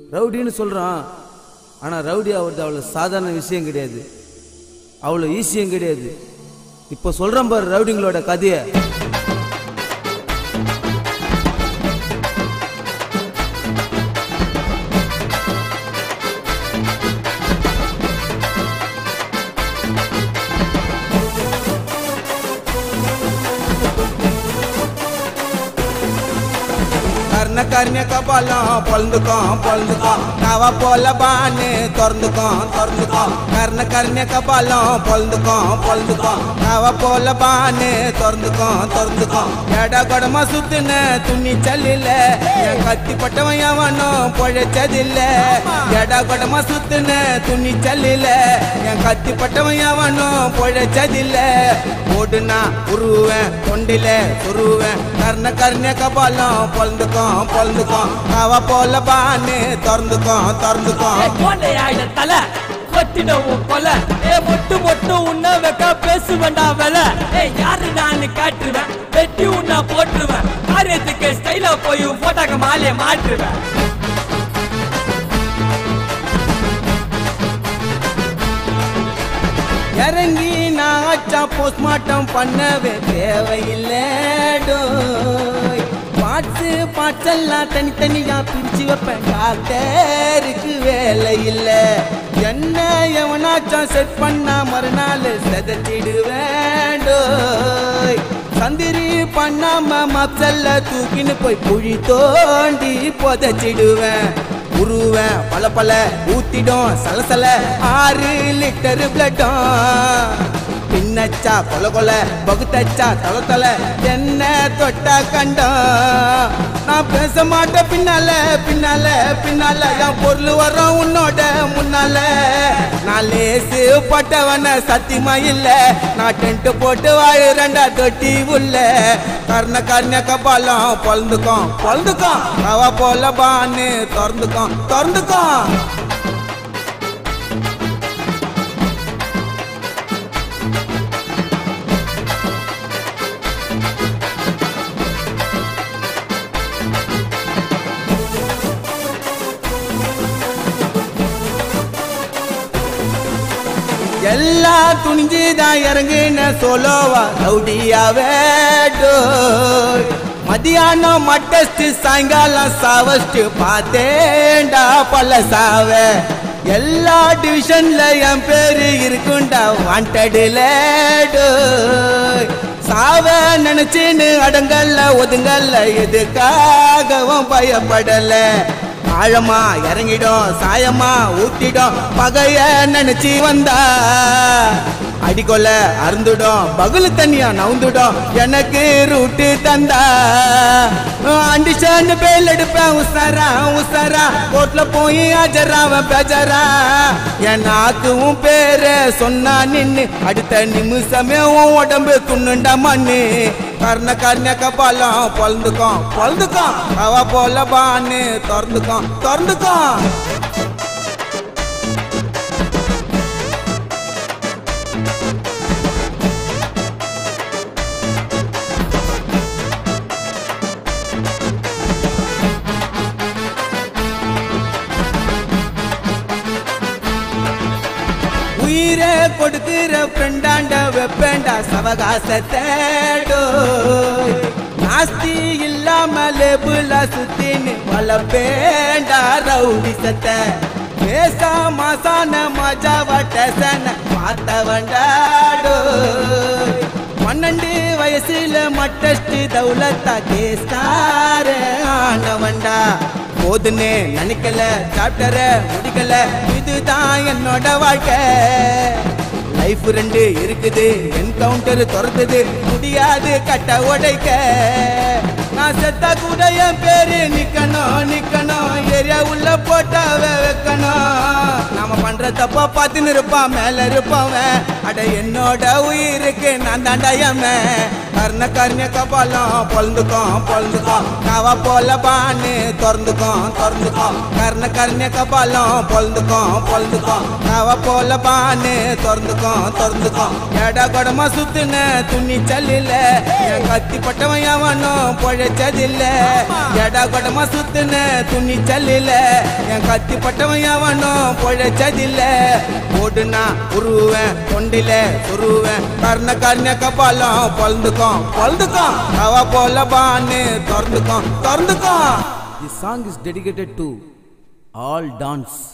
ரவுடின்னு சொல்கிறான் ஆனால் ரவுடி ஆகிறது அவ்வளோ சாதாரண விஷயம் கிடையாது அவ்வளோ ஈஸியும் கிடையாது இப்போ சொல்கிறேன் பாரு ரவுடிங்களோட கதையை கர்ண கர்ண கபாலம் பொழுந்துக்கும் பொழுந்துக்கும் நவ போல பானு திறந்துக்கும் திறந்துக்கும் கர்ண கர்ண கபாலம் பொழுந்துக்கும் பொழுந்துக்கும் நவ போல பானு திறந்துக்கும் திறந்துக்கும் எட கொடமா சுத்துன துணி சல்லில என் கத்தி பட்டவன் எவனும் பொழைச்சதில்ல எட கொடமா சுத்துன துணி சல்லில என் கத்தி பட்டவன் எவனும் பொழைச்சதில்ல ஓடுனா உருவேன் தொண்டில சொருவேன் கர்ண கர்ண கபாலம் பொழுந்துக்கும் பொழுந்துக்கும் அவ போல பானு திறந்துக்கும் திறந்துக்கும் கோட்டையாயிட தலை கொத்திடவும் கொலை ஏ மொட்டு மொட்டு உன்ன வைக்க பேசுவேண்டா வேலை ஏ யாரு நான் காட்டுவேன் வெட்டி உன்ன போட்டுருவேன் காரியத்துக்கு ஸ்டைலா போய் போட்டாக்க மாலைய மாற்றுவேன் இறங்கி நான் ஆச்சா போஸ்ட்மார்ட்டம் பண்ணவே தேவையில்லை டோய் பாட்டு பாட்டெல்லாம் தனித்தனியா பிரிச்சு வைப்பேன் டாக்டருக்கு வேலை இல்லை என்ன எவனாச்சும் செட் பண்ணா மறுநாள் செதச்சிடுவேன் டோய் சந்திரி பண்ணாம மப்சல்ல தூக்கின்னு போய் குழி தோண்டி புதைச்சிடுவேன் உருவேன் பல பல ஊத்திடும் சலசல ஆறு லிட்டர் பிளட்டும் பின்னச்சா கொல கொல பகுத்தச்சா தல தல என்ன தொட்டா கண்டம் நான் பேச மாட்டேன் பின்னால பின்னால பின்னால என் பொருள் வரும் உன்னோட முன்னால நான் லேசு பட்டவன சத்தியமா இல்ல நான் டென்ட் போட்டு வாழுறேன்டா தொட்டி உள்ள கர்ண கர்ண கபாலம் பொழந்துக்கும் பொழந்துக்கும் அவ போல பான்னு திறந்துக்கும் திறந்துக்கும் எல்லாம் துணிஞ்சுதான் இறங்குன சோலோவா ரவுடியாவே டோய் மதியானம் மட்டஸ்ட் சாயங்காலம் சாவஸ்ட் பார்த்தேன்டா பல சாவ எல்லா டிவிஷன்ல என் பேரு இருக்குண்டா வாண்டடுல டோய் சாவ நினைச்சுன்னு அடங்கல்ல ஒதுங்கல்ல எதுக்காகவும் பயப்படல ஆழமா இறங்கிடும் சாயமா ஊத்திடும் பகைய நினைச்சு வந்தா அடிக்கொல அருந்துடும் பகுல தண்ணியா நவுந்துடும் எனக்கு ரூட்டு தந்தா அண்டிஷன் பேல் எடுப்பேன் உசாரா உசாரா கோட்ல போய் ஆஜராவன் பேஜரா என் நாக்குவும் பேரு சொன்னா நின்னு அடுத்த நிமிஷமே உன் உடம்பு துண்ணுண்டா மண்ணு கர்ண கர்ண கபாலம் பொழந்துக்கும் பொழந்துக்கும் அவ போல பான்னு திறந்துக்கும் திறந்துக்கும் உயிரை கொடுக்கிற ஃப்ரெண்டாண்ட வெப்பேண்டா சவகாசத்தேடோ நாஸ்தி இல்லாம லேபுல சுத்தின்னு வளப்பேண்டா ரவுடி சத்த பேசா மாசான மஜாவா டேசன பார்த்தவண்டாடோ பன்னெண்டு வயசுல மட்டஸ்ட் தௌலத்தா கேஸ்கார ஆனவண்டா போதுன்னு நினைக்கல சாப்டர முடிக்கல இதுதான் என்னோட வாழ்க்கை லைஃப் ரெண்டு இருக்குது என்கவுண்டர் துறந்தது முடியாது கட்ட உடைக்க நான் செத்தா கூட என் பேரு நிக்கணும் நிக்கணும் ஏரியா உள்ள போட்டாவ வைக்கணும் நாம பண்ற அத தப்பா பார்த்துன்னு இருப்பான் மேல இருப்பவன் அட என்னோட உயிருக்கு நான் தாண்டாயமே கர்ண கர்ண கபாலம் பொழுந்துக்கும் பொழுந்துக்கும் நவ போல பானு திறந்துக்கும் திறந்துக்கும் கர்ண கர்ண கபாலம் பொழுந்துக்கும் பொழுந்துக்கும் நவ போல பானு திறந்துக்கும் திறந்துக்கும் எட கொடமா சுத்துன துணி சல்லில என் கத்தி பட்டவன் எவனும் பொழைச்சதில்ல எட கொடமா சுத்துன துணி சல்லில என் கத்தி பட்டவன் எவனும் பொழைச்சதில்ல ஓடுனா உருவேன் கொண்டில சுருவேன் கர்ண கர்ண கபாலம் பொழுந்துக்கும் பொழுந்துக்கும் அவ போல பான்னு திறந்துக்கும் திறந்துக்கும் This song is dedicated to all dance